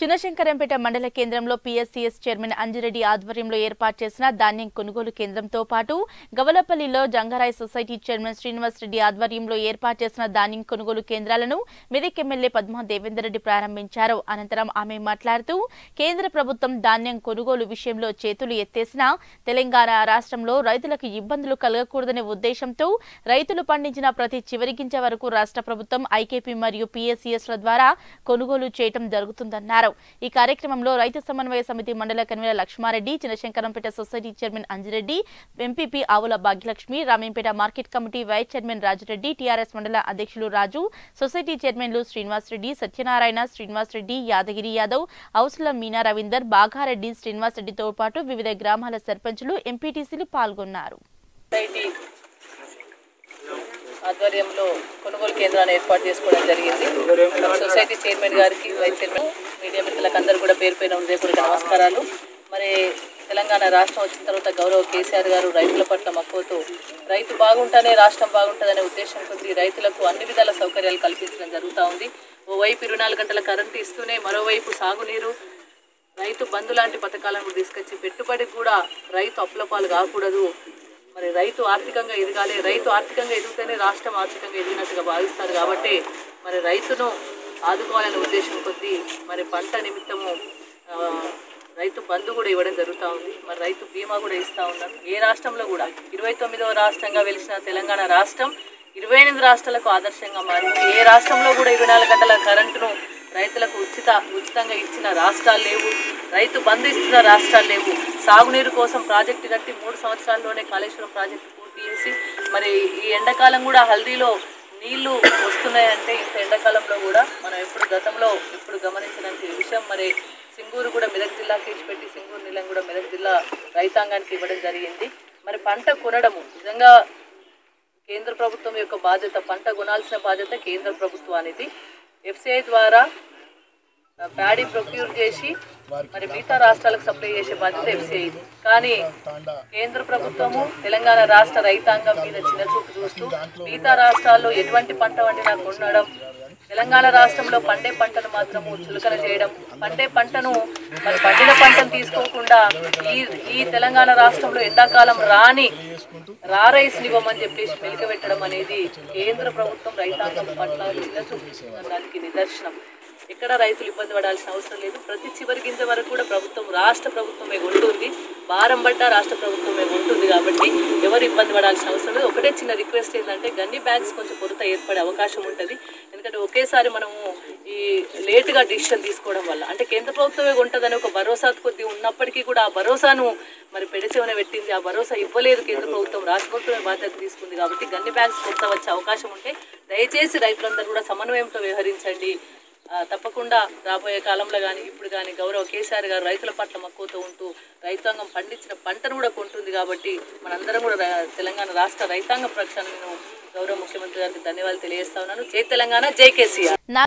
చిన్నశంకరంపేట మండల కేంద్రంలో PSCS chairman Anji Reddy ఆధ్వర్యంలో ఏర్పాటు చేసిన ధాన్యం కొనుగోలు కేంద్రంతో పాటు గవలపల్లిలో జంగారాయ్ సొసైటీ చైర్మన్ శ్రీనివాస్ రెడ్డి ఆధ్వర్యంలో ఏర్పాటు చేసిన ధాన్యం కొనుగోలు కేంద్రాలను మెదక్ ఎమ్మెల్యే పద్మా దేవేందర్ రెడ్డి ప్రారంభించారు అనంతరం ఆమె మాట్లాడుతూ కేంద్ర ప్రభుత్వం ధాన్యం కొనుగోలు విషయంలో చేతులు ఎత్తేసినా తెలంగాణ రాష్ట్రంలో రైతులకు ఇబ్బందులు కలగకూడదనే ఉద్దేశంతో రైతులు పండించిన ప్రతి చివరి గింజ వరకు రాష్ట్ర ప్రభుత్వం ఐకేపీ మరియు పీఎస్సీఎస్ల ద్వారా కొనుగోలు చేయడం జరుగుతుందన్నారు ఈ కార్యక్రమంలో రైతు సమన్వయ సమితి మండల convener Lakshmareddy Chinnashankarampet society chairman Anjireddy MPP Avula Bhagyalakshmi Ramempet market committee vice chairman Rajureddy TRS మండల అధ్యక్షులు రాజు సొసైటీ చైర్మన్లు శ్రీనివాస్ రెడ్డి సత్యనారాయణ శ్రీనివాస్ రెడ్డి యాదగిరి యాదవ్ ఔసుల మీనా రవీందర్ బాగారెడ్డి శ్రీనివాస్ రెడ్డితో పాటు వివిధ గ్రామాల సర్పంచులు ఎంపీటీసీలు పాల్గొన్నారు సొసైటీ ఆధ్వర్యంలో కొనుగోలు కేంద్రాన్ని ఏర్పాటు చేసుకోవడం జరిగింది సొసైటీ చైర్మన్ గారికి వైస్ చైర్మన్ మీడియా మిత్రులకు అందరూ కూడా పేరు పైన హృదయపూర్వక నమస్కారాలు మరి తెలంగాణ రాష్ట్రం వచ్చిన తర్వాత గౌరవ కేసీఆర్ గారు రైతుల పట్ల మక్కువతో రైతు బాగుంటేనే రాష్ట్రం బాగుంటుందనే ఉద్దేశంతో ఈ రైతులకు అన్ని విధాల సౌకర్యాలు కల్పించడం జరుగుతూ ఉంది ఓవైపు ఇరవై నాలుగు గంటల కరెంటు ఇస్తూనే మరోవైపు సాగునీరు రైతు బంధు లాంటి పథకాలను తీసుకొచ్చి పెట్టుబడి కూడా రైతు అప్పులపాలు కాకూడదు మరి రైతు ఆర్థికంగా ఎదగాలి రైతు ఆర్థికంగా ఎదిగితేనే రాష్ట్రం ఆర్థికంగా ఎదిగినట్టుగా భావిస్తారు కాబట్టి మరి రైతును ఆదుకోవాలనే ఉద్దేశం కొద్దీ మరి పంట నిమిత్తము ఆ, రైతు బంధు కూడా ఇవ్వడం జరుగుతూ ఉంది మరి రైతు బీమా కూడా ఇస్తూ ఉన్నారు ఏ రాష్ట్రంలో కూడా ఇరవై తొమ్మిదవ రాష్ట్రంగా వెలిసిన తెలంగాణ రాష్ట్రం ఇరవై ఎనిమిది రాష్ట్రాలకు ఆదర్శంగా మారింది ఏ రాష్ట్రంలో కూడా ఇరవై నాలుగు గంటల కరెంటును రైతులకు ఉచిత ఉచితంగా ఇచ్చిన రాష్ట్రాలు లేవు రైతు బంధు ఇస్తున్న రాష్ట్రాలు లేవు సాగునీరు కోసం ప్రాజెక్టు కట్టి మూడు సంవత్సరాల్లోనే కాళేశ్వరం ప్రాజెక్టు పూర్తి చేసి మరి ఈ ఎండాకాలం కూడా హల్దీలో నీళ్లు వస్తున్నాయంటే ఇంత ఎండాకాలంలో కూడా మనం ఎప్పుడు గతంలో ఎప్పుడు గమనించినంత విషయం మరి సింగూరు కూడా మెదక్ జిల్లాకి ఇచ్చిపెట్టి సింగూరు నీళ్ళని కూడా మెదక్ జిల్లా రైతాంగానికి ఇవ్వడం జరిగింది మరి పంట కొనడము నిజంగా కేంద్ర ప్రభుత్వం యొక్క బాధ్యత పంట కొనాల్సిన బాధ్యత కేంద్ర ప్రభుత్వానికి ఎఫ్సిఐ ద్వారా ఆ, ప్యాడీ ప్రొక్యూర్ చేసి మరి మిగతా రాష్ట్రాలకు సప్లై చేసే బాధ్యత ఎఫ్సిఐ కానీ కేంద్ర ప్రభుత్వము తెలంగాణ రాష్ట్ర రైతాంగం మీద చిన్న చూపు చూస్తూ మిగతా రాష్ట్రాల్లో ఎటువంటి పంట వండినా కొనడం తెలంగాణ రాష్ట్రంలో పండే పంటను మాత్రము చులకన చేయడం పండే పంటను మరి పండిన పంటను తీసుకోకుండా ఈ ఈ తెలంగాణ రాష్ట్రంలో ఎండాకాలం రాని రారైస్ని ఇవ్వమని చెప్పేసి మెలికబెట్టడం అనేది కేంద్ర ప్రభుత్వం రైతాంగం పట్ల చిన్న చూపిస్తున్న దానికి నిదర్శనం ఎక్కడ రైతులు ఇబ్బంది పడాల్సిన అవసరం లేదు ప్రతి చివరి గింజ వరకు కూడా ప్రభుత్వం రాష్ట్ర ప్రభుత్వమే ఉంటుంది భారం పడ్డా రాష్ట్ర ప్రభుత్వమే ఉంటుంది కాబట్టి ఎవరు ఇబ్బంది పడాల్సిన అవసరం లేదు ఒకటే చిన్న రిక్వెస్ట్ ఏంటంటే గన్ని బ్యాగ్స్ కొంచెం కొరత ఏర్పడే అవకాశం ఉంటుంది ఎందుకంటే ఒకేసారి మనము ఈ లేటుగా డిసిషన్ తీసుకోవడం వల్ల అంటే కేంద్ర ప్రభుత్వమే ఉంటుందని ఒక భరోసా కొద్ది ఉన్నప్పటికీ కూడా ఆ భరోసాను మరి పెడిసేవనే పెట్టింది ఆ భరోసా ఇవ్వలేదు కేంద్ర ప్రభుత్వం రాష్ట్ర ప్రభుత్వమే బాధ్యత తీసుకుంది కాబట్టి గన్ని బ్యాగ్స్ కొరత వచ్చే అవకాశం ఉంటే దయచేసి రైతులందరూ కూడా సమన్వయంతో వ్యవహరించండి ఆ, తప్పకుండా రాబోయే కాలంలో కానీ ఇప్పుడు కానీ గౌరవ కేసీఆర్ గారు రైతుల పట్ల మక్కువతో ఉంటూ రైతాంగం పండించిన పంటను కూడా కొంటుంది కాబట్టి మనందరం కూడా రా- తెలంగాణ రాష్ట్ర రైతాంగ ప్రక్షాళన నేను గౌరవ ముఖ్యమంత్రి గారికి ధన్యవాదాలు తెలియజేస్తా ఉన్నాను జై తెలంగాణ జై కేసీఆర్